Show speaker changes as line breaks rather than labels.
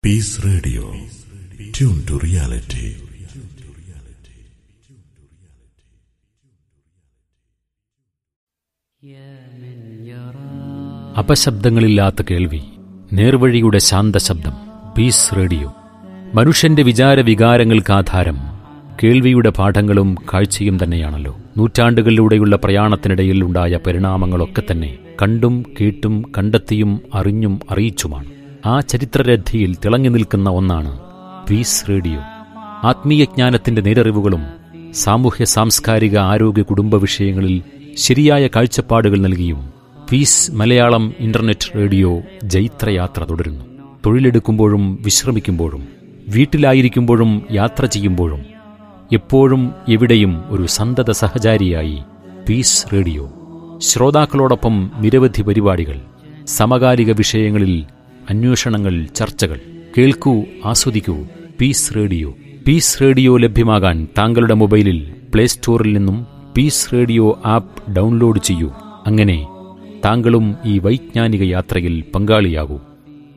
piece radio tune to reality
അപശബ്ദങ്ങളില്ലാത്ത കേൾവി നേർവഴിയുടെ ശാന്തശബ്ദം പീസ് റേഡിയോ മനുഷ്യന്റെ വിചാര വികാരങ്ങൾക്ക് ആധാരം കേൾവിയുടെ പാഠങ്ങളും കാഴ്ചയും തന്നെയാണല്ലോ നൂറ്റാണ്ടുകളിലൂടെയുള്ള പ്രയാണത്തിനിടയിൽ ഉണ്ടായ പരിണാമങ്ങളൊക്കെ തന്നെ കണ്ടും കേട്ടും കണ്ടെത്തിയും അറിഞ്ഞും അറിയിച്ചുമാണ് ആ ചരിത്രരഥിയിൽ തിളങ്ങി നിൽക്കുന്ന ഒന്നാണ് പീസ് റേഡിയോ ആത്മീയജ്ഞാനത്തിന്റെ നേരറിവുകളും സാമൂഹ്യ സാംസ്കാരിക ആരോഗ്യ കുടുംബ വിഷയങ്ങളിൽ ശരിയായ കാഴ്ചപ്പാടുകൾ നൽകിയും പീസ് മലയാളം ഇന്റർനെറ്റ് റേഡിയോ ജൈത്രയാത്ര തുടരുന്നു തൊഴിലെടുക്കുമ്പോഴും വിശ്രമിക്കുമ്പോഴും വീട്ടിലായിരിക്കുമ്പോഴും യാത്ര ചെയ്യുമ്പോഴും എപ്പോഴും എവിടെയും ഒരു സന്തത സഹചാരിയായി പീസ് റേഡിയോ ശ്രോതാക്കളോടൊപ്പം നിരവധി പരിപാടികൾ സമകാലിക വിഷയങ്ങളിൽ അന്വേഷണങ്ങൾ ചർച്ചകൾ കേൾക്കൂ ആസ്വദിക്കൂ പീസ് റേഡിയോ പീസ് റേഡിയോ ലഭ്യമാകാൻ താങ്കളുടെ മൊബൈലിൽ പ്ലേ സ്റ്റോറിൽ നിന്നും പീസ് റേഡിയോ ആപ്പ് ഡൗൺലോഡ് ചെയ്യൂ അങ്ങനെ താങ്കളും ഈ വൈജ്ഞാനിക യാത്രയിൽ പങ്കാളിയാകൂ